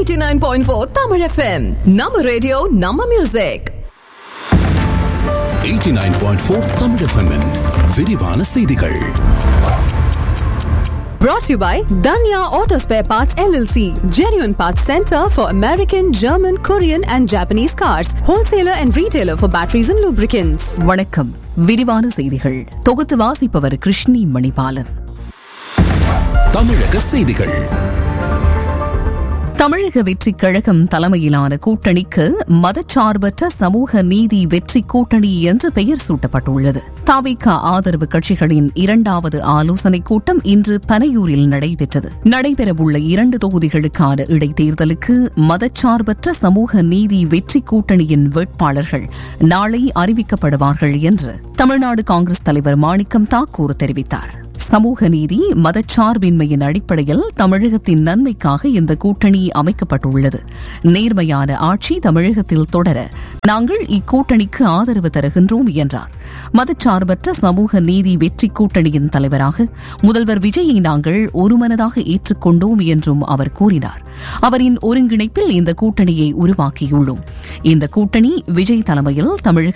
89.4 Tamil FM. நம்ம radio நம்ம music 89.4 Tamil FM -இன் விரிவான செய்திகள் brought to you by Danya Auto Spare Parts LLC, genuine parts center for American, German, Korean and Japanese cars, wholesaler and retailer for batteries and lubricants. வணக்கம் விரிவான செய்திகள் தொகுத்து வாசிப்பவர் கிருஷ்ணி மணிபாலன் தமிழக செய்திகள் தமிழக வெற்றிக் கழகம் தலைமையிலான கூட்டணிக்கு மதச்சார்பற்ற சமூக நீதி வெற்றி கூட்டணி என்று பெயர் சூட்டப்பட்டுள்ளது தாவிக ஆதரவு கட்சிகளின் இரண்டாவது ஆலோசனைக் கூட்டம் இன்று பனையூரில் நடைபெற்றது நடைபெறவுள்ள இரண்டு தொகுதிகளுக்கான இடைத்தேர்தலுக்கு மதச்சார்பற்ற சமூக நீதி வெற்றி கூட்டணியின் வேட்பாளர்கள் நாளை அறிவிக்கப்படுவார்கள் என்று தமிழ்நாடு காங்கிரஸ் தலைவர் மாணிக்கம் தாக்கூர் தெரிவித்தார் சமூக நீதி மதச்சார்பின்மையின் அடிப்படையில் தமிழகத்தின் நன்மைக்காக இந்த கூட்டணி அமைக்கப்பட்டுள்ளது நேர்மையான ஆட்சி தமிழகத்தில் தொடர நாங்கள் இக்கூட்டணிக்கு ஆதரவு தருகின்றோம் என்றார் மதச்சார்பற்ற சமூக நீதி வெற்றி கூட்டணியின் தலைவராக முதல்வர் விஜயை நாங்கள் ஒருமனதாக ஏற்றுக்கொண்டோம் என்றும் அவர் கூறினார் அவரின் ஒருங்கிணைப்பில் இந்த கூட்டணியை உருவாக்கியுள்ளோம் இந்த கூட்டணி விஜய் தலைமையில் தமிழக